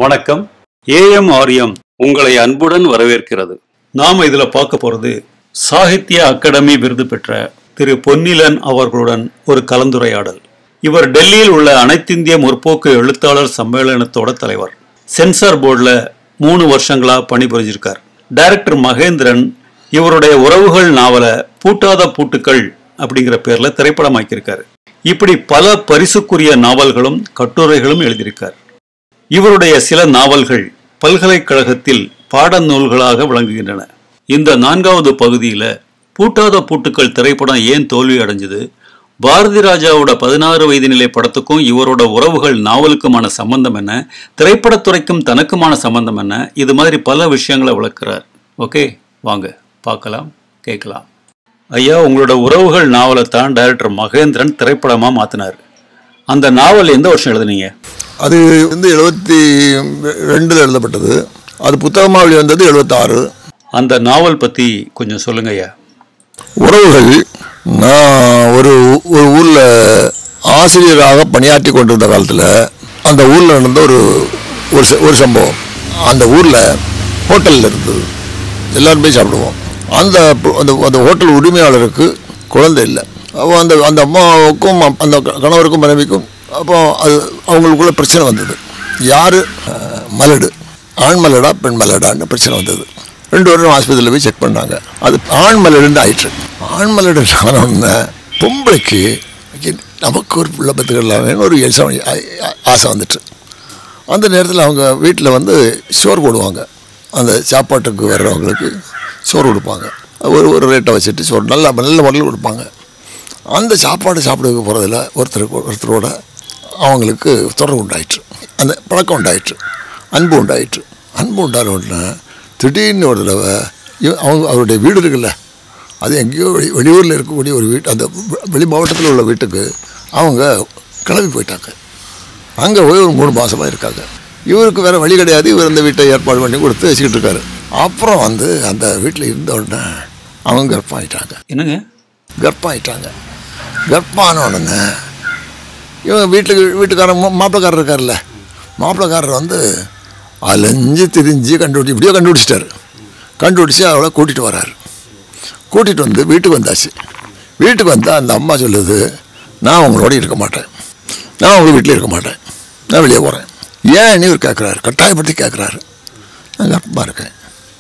வணக்கம் ஏஎம்ஆர்எம் உங்களை அன்புடன் வரவேற்கிறது நாம இதுல பார்க்க போறது சாகித்ய அகாடமி விருது பெற்ற திரு பொன்னிலன் அவர்களுடன் ஒரு கலந்துரையாடல் இவர் டெல்லியில் உள்ள அனைத்திந்திய முற்போக்கு எழுத்தாளர் சம்மேளனத்தோட தலைவர் சென்சார் போர்டில் மூணு வருஷங்களா பணிபுரிஞ்சிருக்கார் டைரக்டர் மகேந்திரன் இவருடைய உறவுகள் நாவலை பூட்டாத பூட்டுக்கள் அப்படிங்கிற பேர்ல திரைப்படமாக்கியிருக்காரு இப்படி பல பரிசுக்குரிய நாவல்களும் கட்டுரைகளும் எழுதியிருக்கார் இவருடைய சில நாவல்கள் பல்கலைக்கழகத்தில் பாடநூல்களாக விளங்குகின்றன இந்த நான்காவது பகுதியில பூட்டாத பூட்டுக்கள் திரைப்படம் ஏன் தோல்வி அடைஞ்சது பாரதி ராஜாவோட பதினாறு வயது நிலை படத்துக்கும் இவரோட உறவுகள் நாவலுக்குமான சம்பந்தம் என்ன திரைப்படத்துறைக்கும் தனக்குமான சம்பந்தம் என்ன இது மாதிரி பல விஷயங்களை விளக்குறார் ஓகே வாங்க பார்க்கலாம் கேட்கலாம் ஐயா உங்களோட உறவுகள் நாவலை தான் டைரக்டர் மகேந்திரன் திரைப்படமா மாத்தினார் அந்த நாவல் எந்த வருஷம் எழுதுனீங்க அது வந்து எழுபத்தி ரெண்டில் எழுதப்பட்டது அது புத்தகமாக வெளிவந்தது எழுபத்தாறு அந்த நாவல் பத்தி கொஞ்சம் சொல்லுங்க ஐயா உறவுகள் நான் ஒரு ஒரு ஊரில் ஆசிரியராக பணியாற்றி கொண்டிருந்த காலத்தில் அந்த ஊரில் நடந்த ஒரு ஒரு ச- ஒரு சம்பவம் அந்த ஊரில் ஹோட்டலில் இருந்தது எல்லாரும் போய் சாப்பிடுவோம் அந்த பு- அந்த அந்த ஹோட்டல் உரிமையாளருக்கு குழந்தை இல்லை அப்போ அந்த அந்த அம்மாவுக்கும் அப்- அந்த க- கணவருக்கும் மனைவிக்கும் அப்போ அது அவங்களுக்குள்ள பிரச்சனை வந்தது யார் மலடு ஆண் மலடா பெண் மலடான்னு பிரச்சனை வந்தது ரெண்டு பேரும் ஆஸ்பத்திரியில் போய் செக் பண்ணாங்க அது ஆண் மலடுன்னு ஆயிற்று ஆண் மலடு ஆனவுடனே பொம்பளைக்கு ஐய, நமக்கு ஒரு பிள்ளை பத்துக்கலாம் ஒரு எல்சா ஆசை வந்துட்டு அந்த நேரத்தில் அவங்க வீட்டில் வந்து சோறு போடுவாங்க அந்த சாப்பாட்டுக்கு வர்றவங்களுக்கு சோறு கொடுப்பாங்க ஒரு ஒரு ரேட்டை வச்சுட்டு சோறு நல்லா நல்ல முறையில் கொடுப்பாங்க அந்த சாப்பாடு சாப்பிட போகிறதுல ஒருத்தருக்கு ஒருத்தரோட அவங்களுக்கு தொடர்பு உண்டாயிற்று அந்த பழக்கம் உண்டாயிற்று அன்பு உண்டாயிற்று அன்பு உண்டான உடனே திடீர்னு ஒரு தடவை இவ- அவங்க அவருடைய வீடு இருக்குல்ல அது எங்கேயோ வெளி வெளியூரில் இருக்கக்கூடிய ஒரு வீட்டு அந்த வெ- வெளி மாவட்டத்தில் உள்ள வீட்டுக்கு அவங்க கிளம்பி போயிட்டாங்க அங்கே போய் ஒரு மூணு மாசமா இருக்காங்க இவருக்கு வேற வழி கிடையாது இவர் அந்த வீட்டை ஏற்பாடு பண்ணி கொடுத்து வச்சுக்கிட்டு இருக்காரு அப்புறம் வந்து அந்த வீட்டில் இருந்த உடனே அவங்க கர்ப்பம் ஆயிட்டாங்க என்னங்க கர்ப்பம் ஆயிட்டாங்க கர்ப்பம் ஆன உடனே இவங்க வீட்டுக்கு வீட்டுக்காரன் மா- மாப்பிள்ளைக்காரர் இருக்கார்ல மாப்பிள்ளைக்காரர் வந்து அலைஞ்சு திரிஞ்சு கண்டுபிடிச்சி இப்படியோ கண்டுபிடிச்சிட்டாரு கண்டுபிடிச்சி அவளை கூட்டிகிட்டு வராரு கூட்டிகிட்டு வந்து வீட்டுக்கு வந்தாச்சு வீட்டுக்கு வந்தால் அந்த அம்மா சொல்லுது நான் உங்களோட இருக்க மாட்டேன் நான் உங்கள் வீட்டில் இருக்க மாட்டேன் நான் வெளியே போகிறேன் ஏன் இவர் கேட்குறாரு கட்டாயப்படுத்தி கேட்குறாரு நான் கர்ப்பமாக இருக்கேன்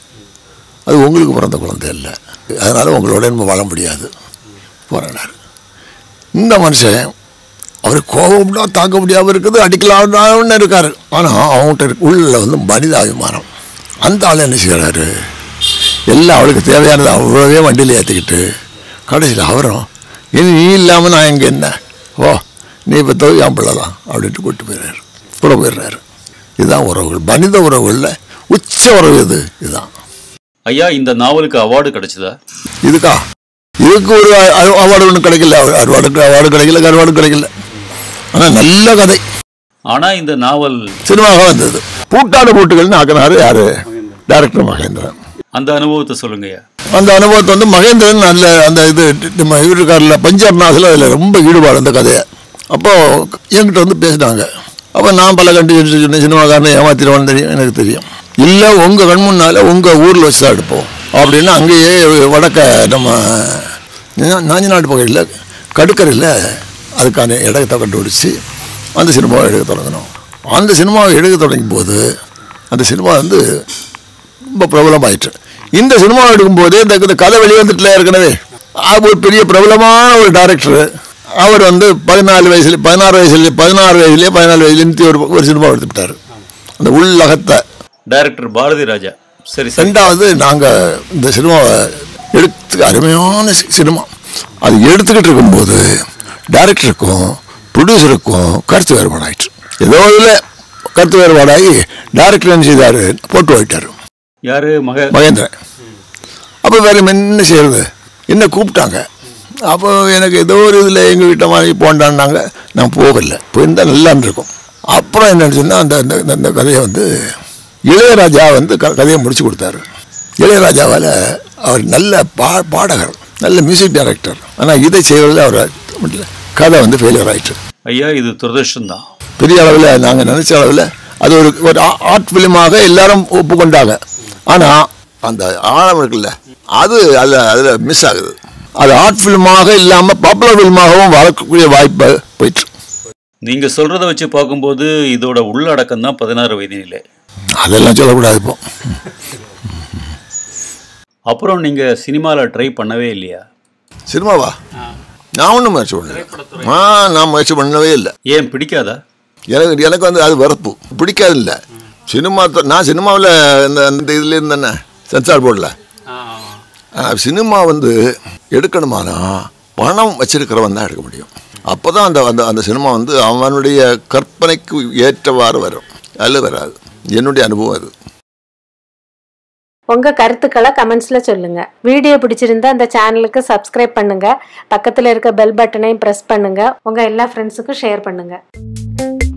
அது உங்களுக்கு பிறந்த குழந்தை இல்லை அதனால் உங்களோட நம்ம வாழ முடியாது போகிறார் இந்த மனுஷன் அவர் கோபம்னா தாங்க முடியாமல் இருக்குது அடிக்கலாம்னு இருக்காரு ஆனால் அவங்ககிட்ட இருக்க- உள்ள வந்து மனிதாபிமானம் அந்த ஆள் என்ன செய்கிறாரு எல்லாம் அவளுக்கு தேவையானது அவ்வளோவே வண்டியில் ஏற்றிக்கிட்டு கடைசியில் அவரும் இனி நீ இல்லாமல் நான் இங்கே என்ன ஓ நீ இப்போ தோ என் பிள்ளை தான் அப்படின்ட்டு கூப்பிட்டு போயிடுறாரு கூட போயிடுறாரு இதுதான் உறவுகள் மனித உறவுகளில் உச்ச உறவு இது இதுதான் ஐயா இந்த நாவலுக்கு அவார்டு கிடைச்சதா இதுக்கா இதுக்கு ஒரு அவார்டு ஒன்றும் கிடைக்கல அவார்டு அவார்டு கிடைக்கல கருவாடு கிடைக்கல ஆனால் நல்ல கதை ஆனா இந்த நாவல் சினிமாவாக வந்தது பூட்டாடு பூட்டுகள்னு ஆக்கினாரு யாரு டைரக்டர் மகேந்திரன் அந்த அனுபவத்தை சொல்லுங்க ஐயா அந்த அனுபவத்தை வந்து மகேந்திரன் நல்ல அந்த இது நம்ம இவர் இருக்கார்ல பஞ்சர்நாசில் அதில் ரொம்ப ஈடுபாடு அந்த கதையை அப்போ என்கிட்ட வந்து பேசினாங்க அப்போ நான் பல கண்டு சொன்னேன் சினிமாக்காரனை ஏமாத்திடுவான்னு தெரியும் எனக்கு தெரியும் இல்லை உங்கள் கண் முன்னால் உங்கள் ஊரில் வச்சு தான் எடுப்போம் அப்படின்னு அங்கேயே வடக்க நம்ம நா- நாஞ்சிநாடு பகுதியில் கடுக்கரையில் அதுக்கான இடத்தை கண்டுபிடிச்சி அந்த சினிமாவை எடுக்க தொடங்கினோம் அந்த சினிமாவை எடுக்க தொடங்கும் போது அந்த சினிமா வந்து ரொம்ப பிரபலமாயிற்று இந்த சினிமா எடுக்கும்போதே இந்த இந்த கதை வெளிவந்துட்டுல ஏற்கனவே அவர் ஒரு பெரிய பிரபலமான ஒரு டைரக்டர் அவர் வந்து பதினாலு வயசுல பதினாறு வயசுல பதினாறு வயசுலேயே பதினாலு வயசுலேருந்து ஒரு ஒரு சினிமா எடுத்துக்கிட்டாரு அந்த உள்ளகத்தை டைரக்டர் பாரதி ராஜா சரி சரி ரெண்டாவது நாங்கள் இந்த சினிமாவை எடுத்து அருமையான சி- சினிமா அது எடுத்துக்கிட்டு இருக்கும்போது டைரக்டருக்கும் ப்ரொடியூசருக்கும் கருத்து வேறுபாடு ஆயிடுச்சு ஏதோ இதில் கருத்து வேறுபாடாகி டைரக்டர் என்ன செய்தார் போட்டு போயிட்டார் யாரு மக மகேந்திரன் அப்போ வேறு என்ன செய்யறது என்ன கூப்பிட்டாங்க அப்போ எனக்கு ஏதோ ஒரு இதில் எங்கள் வீட்டை மாதிரி போண்டான்னாங்க நான் போகல போயிருந்தா நல்லா இருந்திருக்கும் அப்புறம் என்னன்னு சொன்னால் அந்த அந்த- அந்த- அந்த கதையை வந்து இளையராஜா வந்து க கதையை முடிச்சு கொடுத்தாரு இளையராஜாவால் அவர் நல்ல பா பாடகர் நல்ல மியூசிக் டைரக்டர் ஆனால் இதை செய்வதில் அவர் முடியல கதை வந்து ஃபெயிலியர் ஆயிட்டு ஐயா இது துரதிருஷ்டம் தான் பெரிய அளவில் நாங்கள் நினச்ச அளவில் அது ஒரு ஒரு ஆர்ட் ஃபிலிமாக எல்லாரும் ஒப்புக்கொண்டாங்க ஆனால் அந்த ஆழம் இருக்குல்ல அது அதில் அதில் மிஸ் ஆகுது அது ஆர்ட் ஃபிலிமாக இல்லாமல் பாப்புலர் ஃபிலிமாகவும் வரக்கூடிய வாய்ப்பு போயிட்டு நீங்க சொல்றத வச்சு பார்க்கும்போது இதோட உள்ளடக்கம் தான் பதினாறு வயது நிலை அதெல்லாம் சொல்லக்கூடாது இப்போ அப்புறம் நீங்க சினிமால ட்ரை பண்ணவே இல்லையா சினிமாவா நான் ஒன்றும் முயற்சி பண்ணல ஆ நான் முயற்சி பண்ணவே இல்லை ஏன் பிடிக்காதா எனக்கு எனக்கு வந்து அது வெறுப்பு பிடிக்காது இல்லை சினிமா த- நான் சினிமாவில் இந்த இந்த இதில் இருந்தேனே சென்சார் போர்டில் சினிமா வந்து எடுக்கணுமானா பணம் வச்சிருக்கிறவன் தான் எடுக்க முடியும் அப்போ தான் அந்த அந்த அந்த சினிமா வந்து அவனுடைய கற்பனைக்கு ஏற்றவாறு வரும் அதில் வராது என்னுடைய அனுபவம் அது உங்க கருத்துக்களை கமெண்ட்ஸ்ல சொல்லுங்க வீடியோ பிடிச்சிருந்தா அந்த சேனலுக்கு சப்ஸ்கிரைப் பண்ணுங்க பக்கத்துல இருக்க பெல் பட்டனையும் பிரஸ் பண்ணுங்க உங்க எல்லா ஃப்ரெண்ட்ஸுக்கும் ஷேர் பண்ணுங்க